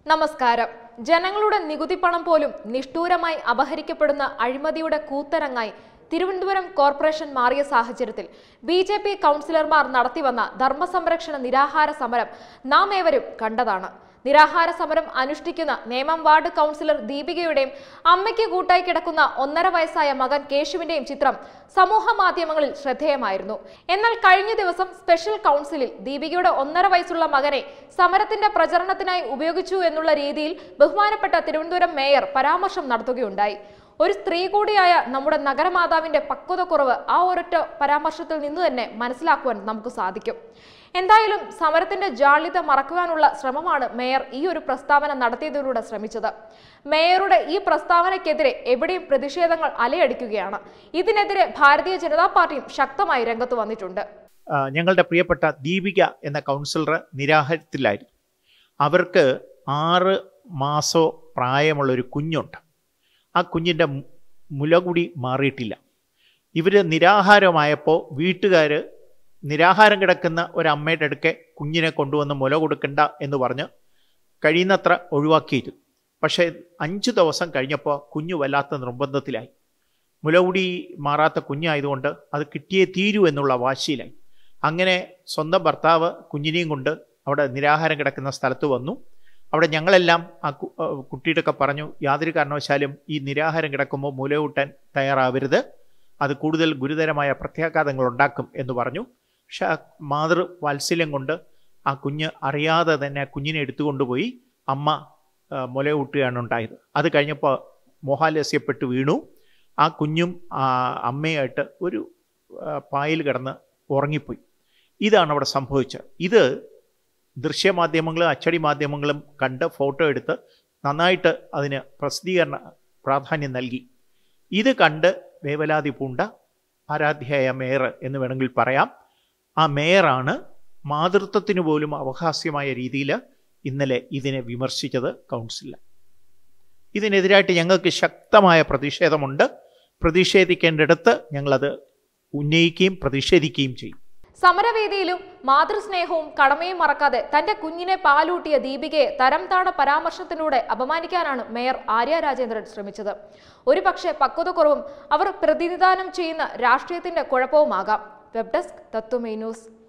നമസ്കാരം ജനങ്ങളുടെ നികുതി പണം പോലും നിഷ്ഠൂരമായി അപഹരിക്കപ്പെടുന്ന അഴിമതിയുടെ കൂത്തരങ്ങായി തിരുവനന്തപുരം കോർപ്പറേഷൻ മാറിയ സാഹചര്യത്തിൽ ബി ജെ പി കൗൺസിലർമാർ നടത്തിവന്ന ധർമ്മസംരക്ഷണ നിരാഹാര സമരം നാം ഏവരും കണ്ടതാണ് നിരാഹാര സമരം അനുഷ്ഠിക്കുന്ന നേമം വാർഡ് കൗൺസിലർ ദീപികയുടെയും അമ്മയ്ക്ക് കൂട്ടായി കിടക്കുന്ന ഒന്നര വയസ്സായ മകൻ കേശുവിന്റെയും ചിത്രം സമൂഹ മാധ്യമങ്ങളിൽ ശ്രദ്ധേയമായിരുന്നു എന്നാൽ കഴിഞ്ഞ ദിവസം സ്പെഷ്യൽ കൗൺസിലിൽ ദീപികയുടെ ഒന്നര വയസ്സുള്ള മകനെ സമരത്തിന്റെ പ്രചരണത്തിനായി ഉപയോഗിച്ചു എന്നുള്ള രീതിയിൽ ബഹുമാനപ്പെട്ട തിരുവനന്തപുരം മേയർ പരാമർശം നടത്തുകയുണ്ടായി ഒരു സ്ത്രീ കൂടിയായ നമ്മുടെ നഗരമാതാവിന്റെ പക്വതക്കുറവ് ആ ഒരൊറ്റ പരാമർശത്തിൽ നിന്ന് തന്നെ മനസ്സിലാക്കുവാൻ നമുക്ക് സാധിക്കും എന്തായാലും സമരത്തിന്റെ ജാള്യത മറക്കുവാനുള്ള ശ്രമമാണ് മേയർ ഈ ഒരു പ്രസ്താവന നടത്തിയതിലൂടെ ശ്രമിച്ചത് മേയറുടെ ഈ പ്രസ്താവനയ്ക്കെതിരെ എവിടെയും പ്രതിഷേധങ്ങൾ അലയടിക്കുകയാണ് ഇതിനെതിരെ ഭാരതീയ ജനതാ പാർട്ടിയും ശക്തമായി രംഗത്ത് വന്നിട്ടുണ്ട് ആ, ഞങ്ങളുടെ പ്രിയപ്പെട്ട ദീപിക എന്ന കൗൺസിലർ നിരാഹാരത്തിലായിരുന്നു അവർക്ക് ആറ് മാസോ പ്രായമുള്ളൊരു കുഞ്ഞുണ്ട് ആ കുഞ്ഞിൻ്റെ മു- മുലകുടി മാറിയിട്ടില്ല ഇവർ നിരാഹാരമായപ്പോൾ വീട്ടുകാർ നിരാഹാരം കിടക്കുന്ന ഒരമ്മയുടെ അടുക്കെ കുഞ്ഞിനെ കൊണ്ടുവന്ന് മുല കൊടുക്കണ്ട എന്ന് പറഞ്ഞ് കഴിയുന്നത്ര ഒഴിവാക്കിയിരുന്നു പക്ഷേ അഞ്ച് ദിവസം കഴിഞ്ഞപ്പോൾ കുഞ്ഞു വല്ലാത്ത നിർബന്ധത്തിലായി മുലകുടി മാറാത്ത കുഞ്ഞായതുകൊണ്ട് അത് കിട്ടിയേ തീരൂ എന്നുള്ള വാശിയിലായി അങ്ങനെ സ്വന്തം ഭർത്താവ് കുഞ്ഞിനെയും കൊണ്ട് അവിടെ നിരാഹാരം കിടക്കുന്ന സ്ഥലത്ത് വന്നു അവിടെ ഞങ്ങളെല്ലാം ആ കു- ആ കുട്ടിയുടെയൊക്കെ പറഞ്ഞു യാതൊരു കാരണവശാലും ഈ നിരാഹാരം കിടക്കുമ്പോൾ മുലയൂട്ടാൻ തയ്യാറാവരുത് അത് കൂടുതൽ ഗുരുതരമായ പ്രത്യാഘാതങ്ങൾ ഉണ്ടാക്കും എന്ന് പറഞ്ഞു പക്ഷെ ആ മാതൃ വാത്സല്യം കൊണ്ട് ആ കുഞ്ഞ് അറിയാതെ തന്നെ ആ കുഞ്ഞിനെ എടുത്തുകൊണ്ടുപോയി അമ്മ ആ, മുലയൂട്ടുകയാണ് ഉണ്ടായത് അത് കഴിഞ്ഞപ്പോൾ മോഹാലസ്യപ്പെട്ട് വീണു ആ കുഞ്ഞും ആ അമ്മയായിട്ട് ഒരു ആ, പായിൽ കിടന്ന് ഉറങ്ങിപ്പോയി ഇതാണ് അവിടെ സംഭവിച്ചത് ഇത് ദൃശ്യമാധ്യമങ്ങളും അച്ചടി മാധ്യമങ്ങളും കണ്ട് ഫോട്ടോ എടുത്ത് നന്നായിട്ട് അതിന് പ്രസിദ്ധീകരണ പ്രാധാന്യം നൽകി ഇത് കണ്ട് വേവലാതി പൂണ്ട ആരാധ്യായ മേയർ എന്ന് വേണമെങ്കിൽ പറയാം ആ മേയറാണ് മാതൃത്വത്തിന് പോലും അവകാസ്യമായ രീതിയിൽ ഇന്നലെ ഇതിനെ വിമർശിച്ചത് കൗൺസിലിൽ ഇതിനെതിരായിട്ട് ഞങ്ങൾക്ക് ശക്തമായ പ്രതിഷേധമുണ്ട് പ്രതിഷേധിക്കേണ്ടിടത്ത് ഞങ്ങളത് ഉന്നയിക്കുകയും പ്രതിഷേധിക്കുകയും ചെയ്യും സമരവേദിയിലും മാതൃസ്നേഹവും കടമയും മറക്കാതെ തന്റെ കുഞ്ഞിനെ പാലൂട്ടിയ ദീപികയെ തരം താണ പരാമർശത്തിലൂടെ അപമാനിക്കാനാണ് മേയർ ആര്യ രാജേന്ദ്രൻ ശ്രമിച്ചത് ഒരുപക്ഷെ പക്വതക്കുറവും അവർ പ്രതിനിധാനം ചെയ്യുന്ന രാഷ്ട്രീയത്തിന്റെ കുഴപ്പവുമാകാം വെബ് ഡെസ്ക് തത്വമേ ന്യൂസ്